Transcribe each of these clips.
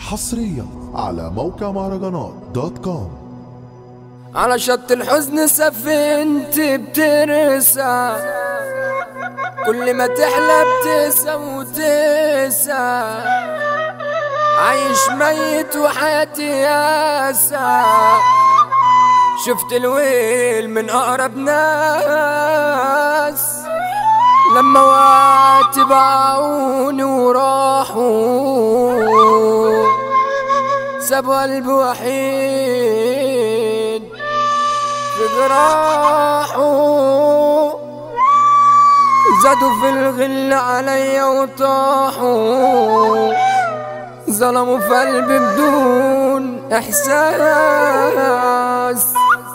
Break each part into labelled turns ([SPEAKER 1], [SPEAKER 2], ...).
[SPEAKER 1] حصريا على موقع مهرجانات دوت كوم
[SPEAKER 2] على شط الحزن سفينتي بترسى كل ما تحلى بتسى وتسى عايش ميت وحياتي ياسى شفت الويل من أقرب ناس لما وقعت باعوني وراحوا سابوا قلبي وحيد في جراحه زادوا في الغل عليا وطاحوا ظلموا في قلبي بدون احساس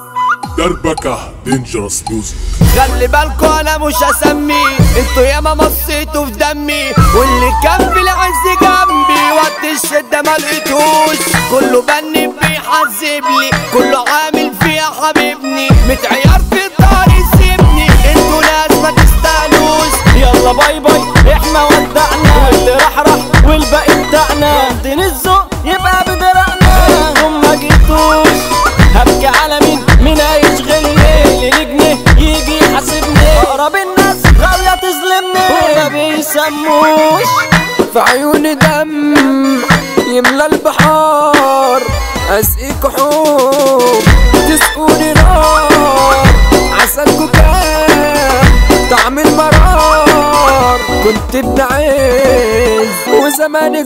[SPEAKER 1] دربكة دينجرس ميوزك
[SPEAKER 3] خلي بالكوا انا مش هسمي انتوا ياما مصيتوا في دمي واللي كان في العز جنبي وقت الشدة ما لقيتوش كله بني بيحذب لي كله عامل فيها حبيبني متعيار في الطريق سيبني انتوا ناس ما تستاهلوش يلا باي باي احنا ودعنا واللي راح راح والباقي بتاعنا دين الذوق يبقى بدرعنا انتم ما جيتوش هبكي على مين مين هيشغلني اللي نجني يجي يحاسبني اقرب الناس غاوية تظلمني وما بيسموش
[SPEAKER 2] في عيوني دم يملى البحار اسقيكوا حب تسقوني نار عسلكوا كام طعم المرار كنت ابن عز وزماني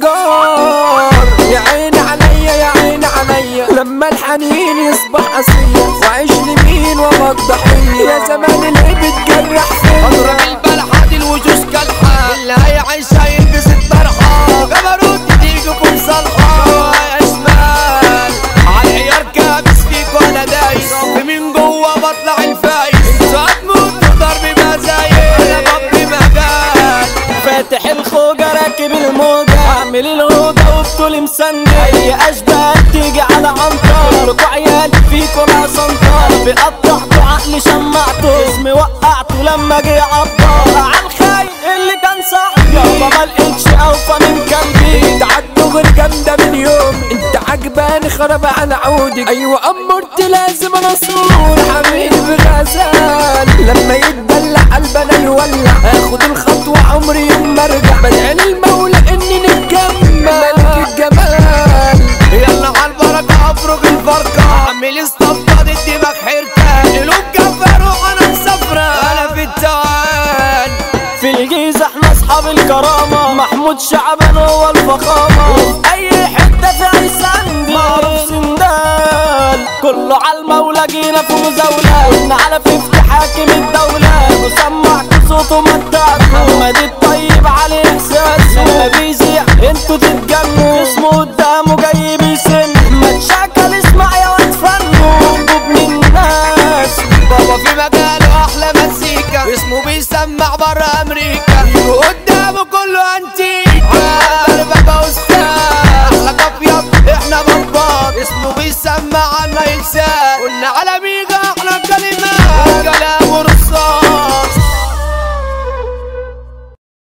[SPEAKER 2] جار يا عيني عليا يا عيني عليا لما الحنين يصبح اسير واعيش لمين وابقى ضحيه يا زمان اللي بتجرح
[SPEAKER 3] اضرب
[SPEAKER 2] فيا
[SPEAKER 3] البلحة دي الوجوش كالحة اللي هيعيش هيلبس الطرحة جبروت تيجيكم صالحة يا شمال عالعيار كابس فيك وانا دايس من جوه بطلع الفايز انتوا هتموتوا ضرب مزايد انا بطني مجال فاتح الخوجة راكب الموجة اعمل الهوجة وبطولي مسند اي اشباه تيجي على عنطر كلكوا عيال فيكوا لا سنطر بقطعتوا عقلي شمعته اسمي وقعته لما جه عبر على الخاين اللي كان صاحبي يابا ما لقيتش اوفى من كلبي
[SPEAKER 2] انت عالدغري جامدة من يوم انت عجباني خرب على عودك ايوه امرت لازم انا اصور حبيبي غزال لما يتدلع قلبنا يولع اخد الخطوة عمري يوم ما ارجع بدعي للمولى اني نتجمع ملك الجمال
[SPEAKER 3] يلا عالبركة افرج الفرقة اعمل اصطفى الدماغ حيرتة قلوب كفر وانا مسافرة انا في التوان في الجيزة احنا اصحاب الكرامة محمود شعبان هو الفخامة وفي اي حتة في عيسان معروف سندال كله على المولى جينا في مزاولة قلنا على فيفتي حاكم الدولة وسمعت صوته متعته محمد الطيب عليه احساسه لما بيذيع انتوا تتجنوا اسمه قدامه جاي بيسن ما تشكل اسمع يا واد فنه من الناس بابا في مجاله احلى مزيكا اسمه بيسمع برا امريكا يجوا قدامه كله انتيكا دربكة استاذ احلى ابيض احنا بابار اسمه بيسمع عنا يلسان قلنا على ميجا